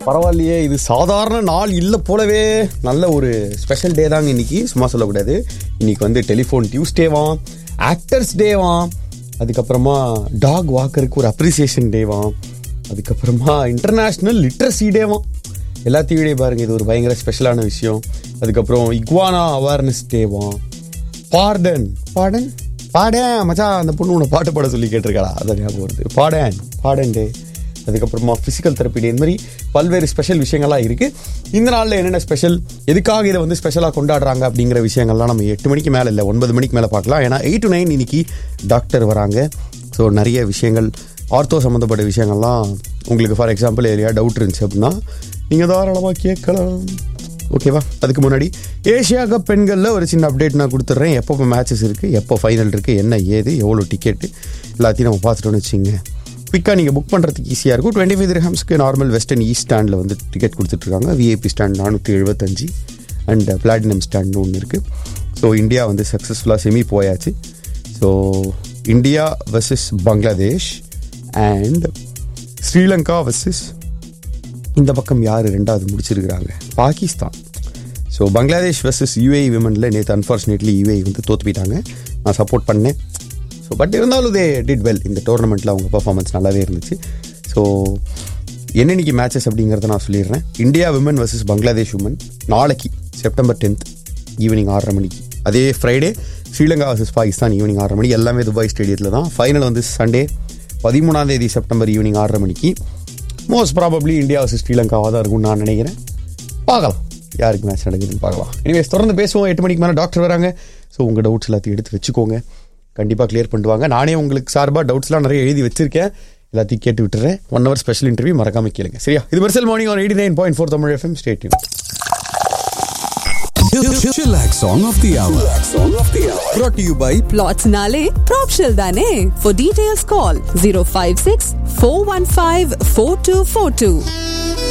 பரவாயில்லையே இது சாதாரண நாள் இல்லை போலவே நல்ல ஒரு ஸ்பெஷல் டே தாங்க இன்னைக்கு சும்மா சொல்லக்கூடாது இன்னைக்கு வந்து டெலிஃபோன் டியூஸ்டேவாம் ஆக்டர்ஸ் டேவாம் அதுக்கப்புறமா டாக் வாக்கருக்கு ஒரு அப்ரிசியேஷன் டேவாம் அதுக்கப்புறமா இன்டர்நேஷ்னல் லிட்ரஸி டேவாம் எல்லாத்தையும் விட பாருங்க இது ஒரு பயங்கர ஸ்பெஷலான விஷயம் அதுக்கப்புறம் இக்வானா அவேர்னஸ் டேவாம் பாடன் பாடன் பாடேன் மச்சான் அந்த பொண்ணு உன்னை பாட்டு பாட சொல்லி கேட்டிருக்காளா அதான் ஞாபகம் வருது பாடன் பாடன் டே அதுக்கப்புறமா ஃபிசிக்கல் தெரப்பி டே இந்த மாதிரி பல்வேறு ஸ்பெஷல் விஷயங்கள்லாம் இருக்கு இந்த நாளில் என்னென்ன ஸ்பெஷல் எதுக்காக இதை வந்து ஸ்பெஷலாக கொண்டாடுறாங்க அப்படிங்கிற விஷயங்கள்லாம் நம்ம எட்டு மணிக்கு மேலே இல்லை ஒன்பது மணிக்கு மேலே பார்க்கலாம் ஏன்னா எயிட் டு நைன் இன்னைக்கு டாக்டர் வராங்க ஸோ நிறைய விஷயங்கள் ஆர்த்தோ சம்மந்தப்பட்ட விஷயங்கள்லாம் உங்களுக்கு ஃபார் எக்ஸாம்பிள் எதையா டவுட் இருந்துச்சு அப்படின்னா நீங்கள் தாராளமாக கேட்கலாம் ஓகேவா அதுக்கு முன்னாடி ஏஷியா கப் பெண்களில் ஒரு சின்ன அப்டேட் நான் கொடுத்துட்றேன் எப்போ மேட்சஸ் இருக்குது எப்போ ஃபைனல் இருக்குது என்ன ஏது எவ்வளோ டிக்கெட்டு எல்லாத்தையும் நம்ம பார்த்துட்டோன்னு வச்சுங்க குயிக்காக நீங்கள் புக் பண்ணுறதுக்கு ஈஸியாக இருக்கும் டுவெண்ட்டி ஃபைவ் திரஹம்ஸ்க்கு நார்மல் வெஸ்டர்ன் ஈஸ்ட் ஸ்டாண்டில் வந்து டிக்கெட் கொடுத்துட்ருக்காங்க விஐபி ஸ்டாண்ட் நானூற்றி எழுபத்தஞ்சு அண்ட் பிளாட்டினம் ஸ்டாண்ட்னு ஒன்று இருக்குது ஸோ இந்தியா வந்து சக்ஸஸ்ஃபுல்லாக செமி போயாச்சு so India versus Bangladesh and Sri Lanka versus இந்த பக்கம் யார் ரெண்டாவது முடிச்சிருக்கிறாங்க Pakistan so Bangladesh versus UAE விமனில் நேற்று அன்ஃபார்ச்சுனேட்லி யூஏஇ வந்து தோத்து போயிட்டாங்க நான் சப்போர்ட் பண்ணேன் ஸோ பட் இருந்தாலும் தே டிட் வெல் இந்த டோர்னமெண்ட்டில் அவங்க பர்ஃபார்மன்ஸ் நல்லாவே இருந்துச்சு ஸோ என்னென்னைக்கு மேட்சஸ் அப்படிங்கிறத நான் சொல்லிடுறேன் India women versus Bangladesh women நாளைக்கு செப்டம்பர் டென்த் ஈவினிங் ஆறரை மணிக்கு அதே Friday Sri Lanka versus Pakistan evening ஆறரை மணி எல்லாமே துபாய் ஸ்டேடியத்தில் தான் ஃபைனல் வந்து சண்டே பதிமூணாம் தேதி செப்டம்பர் ஈவினிங் ஆறரை மணிக்கு மோஸ்ட் ப்ராபப்ளி இந்தியா வர்சஸ் ஸ்ரீலங்காவாக தான் இருக்கும்னு நான் நினைக்கிறேன் பார்க்கலாம் யாருக்கு மேட்ச் நடக்குதுன்னு பார்க்கலாம் எனிவேஸ் தொடர்ந்து பேசுவோம் எட்டு மணிக்கு மேலே டாக்டர் வராங்க ஸோ உங்கள் டவுட்ஸ் எல்லாத்தையும் எடுத்து வச்சுக்கோங்க கண்டிப்பாக கிளியர் பண்ணுவாங்க நானே உங்களுக்கு சார்பாக டவுட்ஸ்லாம் நிறைய எழுதி வச்சிருக்கேன் எல்லாத்தையும் கேட்டு விட்டுறேன் ஒன் ஹவர் ஸ்பெஷல் இன்டர்வியூ மறக்காம கேளுங்க சரியா இது Mersal morning on eighty nine point four Tamil FM stay tuned Chillax Song of the Hour. Song of the Hour. Brought to you by Plots Nale, Propshell Dane. For details, call 056 415 4242.